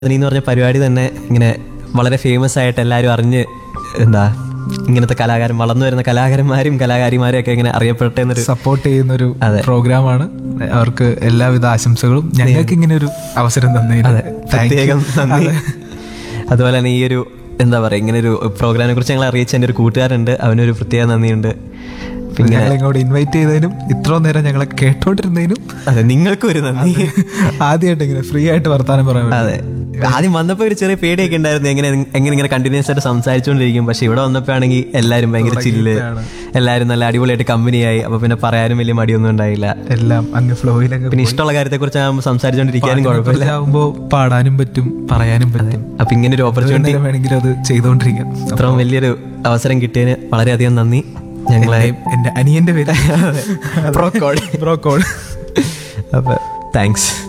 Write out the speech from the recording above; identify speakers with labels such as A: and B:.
A: അതിനി എന്ന് പറഞ്ഞ പരിപാടി തന്നെ ഇങ്ങനെ വളരെ ഫേമസ് ആയിട്ട് എല്ലാവരും അറിഞ്ഞ് എന്താ ഇങ്ങനത്തെ കലാകാരൻ വളർന്നു വരുന്ന കലാകാരന്മാരും കലാകാരിമാരും ഒക്കെ ഇങ്ങനെ അറിയപ്പെട്ടെന്നൊരു
B: സപ്പോർട്ട് ചെയ്യുന്ന ഒരു
A: അതെ.
B: പ്രോഗ്രാമാണ് അവർക്ക് എല്ലാവിധ ആശംസകളും ഞങ്ങൾക്ക് ഇങ്ങനെ ഒരു അവസരം തന്നതിന്
A: പ്രത്യേകം നന്ദി അതുപോലെ തന്നെ ഈ ഒരു എന്താ പറയുക ഇങ്ങനെ ഒരു പ്രോഗ്രാമിനെ കുറിച്ച് ഞങ്ങൾ അറിയിച്ച എൻ്റെ ഒരു കൂട്ടുകാരുണ്ട് അവനൊരു പ്രത്യേക നന്ദിയുണ്ട് പിന്നെ
B: ഞങ്ങളെ ഇങ്ങോട്ട് ഇൻവൈറ്റ് ചെയ്തതിനും ഇത്രയും നേരം ഞങ്ങളെ കേട്ടോണ്ടിരുന്നതിനും
A: അതെ നിങ്ങൾക്കും ഒരു നന്ദി
B: ആദ്യമായിട്ട് ഇങ്ങനെ ഫ്രീ ആയിട്ട് വർത്താനം പറയാൻ പറ്റും.
A: അതെ ആദ്യം വന്നപ്പോൾ ഒരു ചെറിയ പേടിയൊക്കെ ഉണ്ടായിരുന്നു എങ്ങനെ എങ്ങനെ ഇങ്ങനെ കണ്ടിന്യൂസ് ആയിട്ട് സംസാരിച്ചുകൊണ്ടിരിക്കും പക്ഷെ ഇവിടെ വന്നപ്പോൾ ആണെങ്കിൽ എല്ലാവരും ഭയങ്കര ചില്ല് എല്ലാവരും നല്ല അടിപൊളിയായിട്ട് കമ്പനിയായി അപ്പൊ പിന്നെ പറയാനും വലിയ മടിയൊന്നും ഉണ്ടായില്ല
B: എല്ലാം അങ്ങ് ഫ്ലോയിലൊക്കെ
A: പിന്നെ ഇഷ്ടമുള്ള കാര്യത്തെ കുറിച്ച് സംസാരിച്ചുകൊണ്ടിരിക്കാനും കുഴപ്പമില്ല
B: ആകുമ്പോൾ പാടാനും പറ്റും പറയാനും പറ്റും
A: അപ്പൊ ഇങ്ങനെ ഒരു ഓപ്പർച്യൂണിറ്റി
B: നേരം വേണമെങ്കിലും അത് ചെയ്തുകൊണ്ടിരിക്കാം
A: ഇത്രയും വലിയൊരു അവസരം കിട്ടിയതിന് വളരെയധികം നന്ദി ഞങ്ങളെ
B: എന്റെ അനിയന്റെ പേര്
A: പ്രോ കോഡ്
B: ബ്രോ കോൾ
A: അപ്പൊ താങ്ക്സ്